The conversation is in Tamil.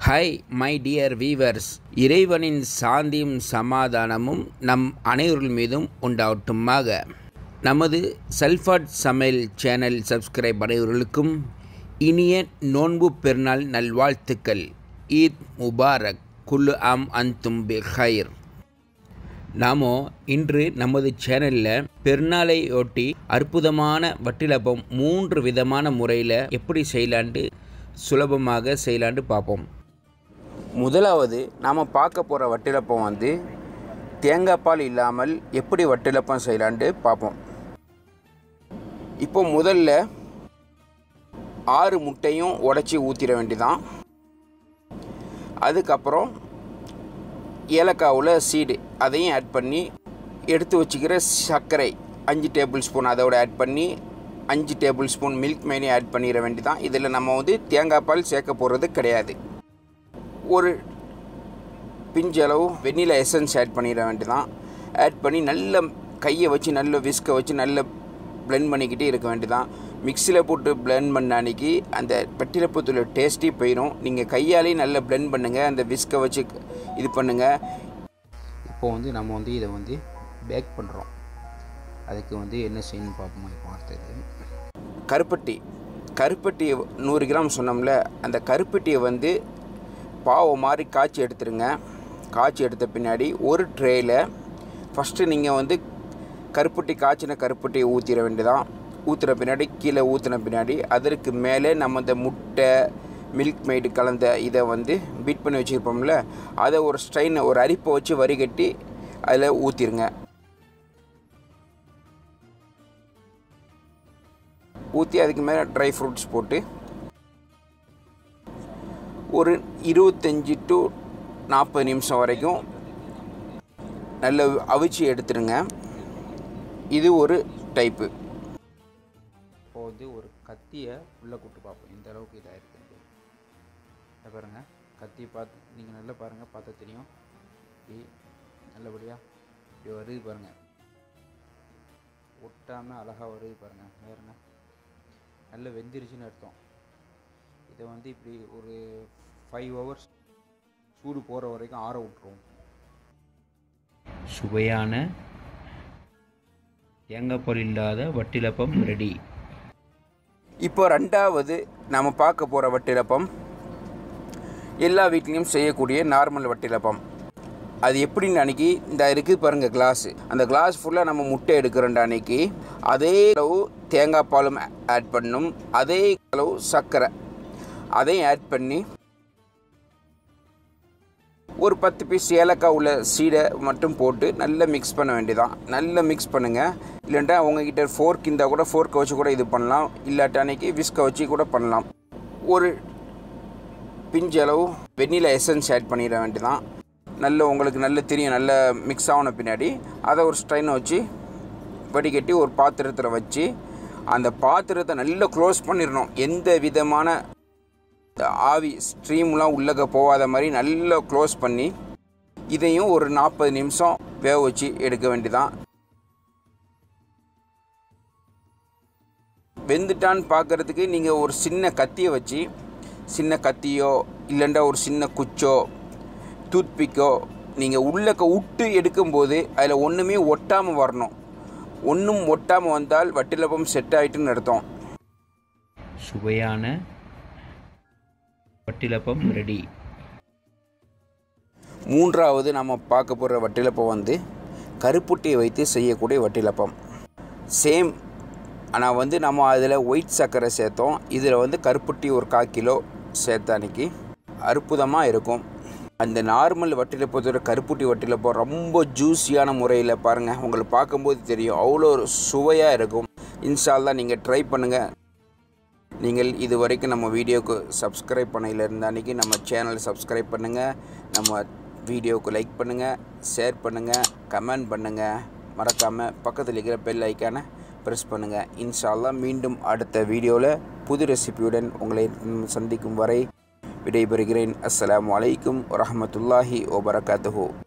ஹாய் மை டியர் வீவர்ஸ் இறைவனின் சாந்தியும் சமாதானமும் நம் அனைவர்கள் மீதும் உண்டாகட்டுமாக நமது சல்ஃபாட் சமையல் சேனல் சப்ஸ்கிரைப் அனைவர்களுக்கும் இனிய நோன்பு பெருநாள் நல்வாழ்த்துக்கள் ஈத் முபாரக் குல்லு ஆம் அந்தும் பி ஹைர் நாமோ இன்று நமது சேனலில் பெருநாளை ஒட்டி அற்புதமான வட்டிலப்பம் மூன்று விதமான முறையில் எப்படி செய்யலான்ட்டு சுலபமாக செய்யலான்ட்டு பார்ப்போம் முதலாவது நாம் பார்க்க போகிற வட்டிலப்பம் வந்து தேங்காய் பால் இல்லாமல் எப்படி வட்டிலப்பம் செய்யலான்ட்டு பார்ப்போம் இப்போ முதல்ல ஆறு முட்டையும் உடச்சி ஊற்றிட வேண்டியதான் அதுக்கப்புறம் ஏலக்காவில் சீடு அதையும் ஆட் பண்ணி எடுத்து வச்சுக்கிற சர்க்கரை அஞ்சு டேபிள் ஸ்பூன் அதோட ஆட் பண்ணி அஞ்சு டேபிள் ஸ்பூன் மில்க் மேனி ஆட் பண்ணிட வேண்டியதான் இதில் நம்ம வந்து தேங்காய் பால் சேர்க்க போகிறது கிடையாது ஒரு பிஞ்சளவு வெண்ணிலா எசன்ஸ் ஆட் பண்ணிட வேண்டியதான் ஆட் பண்ணி நல்ல கையை வச்சு நல்ல விஸ்கை வச்சு நல்ல பிளெண்ட் பண்ணிக்கிட்டே இருக்க வேண்டியதான் மிக்சியில் போட்டு பிளெண்ட் பண்ண அன்னைக்கு அந்த வெட்டிலப்பத்தோட டேஸ்ட்டே போயிடும் நீங்கள் கையாலே நல்லா பிளெண்ட் பண்ணுங்கள் அந்த விஸ்கை வச்சு இது பண்ணுங்கள் இப்போ வந்து நம்ம வந்து இதை வந்து பேக் பண்ணுறோம் அதுக்கு வந்து என்ன செய்யணும்னு பார்ப்போம் இப்போ அடுத்தது கருப்பட்டி கருப்பட்டி நூறு கிராம் சொன்னோம்ல அந்த கருப்பட்டியை வந்து பாவை மாதிரி காய்ச்சி எடுத்துருங்க காய்ச்சி எடுத்த பின்னாடி ஒரு ட்ரேயில் ஃபஸ்ட்டு நீங்கள் வந்து கருப்பட்டி காய்ச்சின கருப்பட்டியை ஊற்றிட வேண்டியதான் ஊற்றுன பின்னாடி கீழே ஊற்றின பின்னாடி அதற்கு மேலே நம்ம இந்த முட்டை மில்க் மெய்டு கலந்த இதை வந்து பீட் பண்ணி வச்சுருப்போம்ல அதை ஒரு ஸ்ட்ரெயின் ஒரு அரிப்பை வச்சு வடிகட்டி அதில் ஊற்றிருங்க ஊற்றி அதுக்கு மேலே ட்ரை ஃப்ரூட்ஸ் போட்டு ஒரு இருபத்தஞ்சி டு நாற்பது நிமிஷம் வரைக்கும் நல்ல அவிச்சு எடுத்துருங்க இது ஒரு டைப்பு இப்போ வந்து ஒரு கத்தியை உள்ளே கூட்டு பார்ப்போம் இந்த அளவுக்கு இதாக இருக்குது இதை பாருங்கள் கத்தியை பார்த்து நீங்கள் நல்லா பாருங்கள் பார்த்தா தெரியும் இப்படி நல்லபடியாக இப்படி வருது பாருங்கள் ஒட்டாமல் அழகாக வருது பாருங்கள் வேறுங்க நல்ல வெந்திருச்சுன்னு அர்த்தம் இதை வந்து இப்படி ஒரு ஃபைவ் ஹவர்ஸ் சூடு போகிற வரைக்கும் ஆற விட்ருவோம் சுவையான தேங்காய் பால் இல்லாத வட்டிலப்பம் ரெடி இப்போ ரெண்டாவது நாம் பார்க்க போகிற வட்டிலப்பம் எல்லா வீட்லேயும் செய்யக்கூடிய நார்மல் வட்டிலப்பம் அது எப்படின்னு அன்றைக்கி இந்த இருக்குது பாருங்கள் கிளாஸு அந்த கிளாஸ் ஃபுல்லாக நம்ம முட்டை எடுக்கிறோண்ட அன்றைக்கி அதே அளவு தேங்காய் பாலும் ஆட் பண்ணும் அதே அளவு சர்க்கரை அதையும் ஆட் பண்ணி ஒரு பத்து பீஸ் ஏலக்காய் உள்ள சீடை மட்டும் போட்டு நல்லா மிக்ஸ் பண்ண வேண்டியதான் நல்லா மிக்ஸ் பண்ணுங்கள் இல்லைண்டா உங்ககிட்ட ஃபோர்க் இருந்தால் கூட ஃபோர்க்கை வச்சு கூட இது பண்ணலாம் இல்லாட்ட அன்னைக்கு விஸ்கை வச்சு கூட பண்ணலாம் ஒரு பிஞ்சு அளவு வெண்ணிலா எசன்ஸ் ஆட் பண்ணிட வேண்டியதான் நல்ல உங்களுக்கு நல்ல தெரியும் நல்ல மிக்ஸ் ஆன பின்னாடி அதை ஒரு ஸ்ட்ரைனை வச்சு வடிகட்டி ஒரு பாத்திரத்தில் வச்சு அந்த பாத்திரத்தை நல்லா க்ளோஸ் பண்ணிடணும் எந்த விதமான ஆவி ஸ்ட்ரீம்லாம் உள்ளக போகாத மாதிரி நல்லா க்ளோஸ் பண்ணி இதையும் ஒரு நாற்பது நிமிஷம் வேக வச்சு எடுக்க வேண்டியதான் வெந்துட்டான்னு பார்க்குறதுக்கு நீங்கள் ஒரு சின்ன கத்தியை வச்சு சின்ன கத்தியோ இல்லைண்டா ஒரு சின்ன குச்சோ டூத்பிக்கோ நீங்கள் உள்ளக்க விட்டு எடுக்கும்போது அதில் ஒன்றுமே ஒட்டாமல் வரணும் ஒன்றும் ஒட்டாமல் வந்தால் வட்டிலப்பம் செட் ஆகிட்டுன்னு அர்த்தம் சுவையான வட்டிலப்பம் ரெடி மூன்றாவது நம்ம பார்க்க போகிற வட்டிலப்பம் வந்து கருப்புட்டியை வைத்து செய்யக்கூடிய வட்டிலப்பம் சேம் ஆனால் வந்து நம்ம அதில் ஒயிட் சர்க்கரை சேர்த்தோம் இதில் வந்து கருப்புட்டி ஒரு கால் கிலோ சேர்த்த அன்னைக்கு அற்புதமாக இருக்கும் அந்த நார்மல் வட்டிலப்பத்தோட கருப்புட்டி வட்டிலப்பம் ரொம்ப ஜூஸியான முறையில் பாருங்கள் உங்களுக்கு பார்க்கும்போது தெரியும் அவ்வளோ ஒரு சுவையாக இருக்கும் இன்ஷால்லாம் நீங்கள் ட்ரை பண்ணுங்கள் நீங்கள் இது வரைக்கும் நம்ம வீடியோக்கு சப்ஸ்கிரைப் பண்ணையில் இருந்த அன்றைக்கி நம்ம சேனலை சப்ஸ்கிரைப் பண்ணுங்கள் நம்ம வீடியோவுக்கு லைக் பண்ணுங்கள் ஷேர் பண்ணுங்கள் கமெண்ட் பண்ணுங்கள் மறக்காமல் பக்கத்தில் இருக்கிற பெல் ஐக்கானை ப்ரெஸ் பண்ணுங்கள் இன்ஷால்லா மீண்டும் அடுத்த வீடியோவில் புது ரெசிபியுடன் உங்களை சந்திக்கும் வரை விடைபெறுகிறேன் அஸ்ஸலாமு அலைக்கும் வரஹமத்துல்லாஹி வபரகாத்துஹூ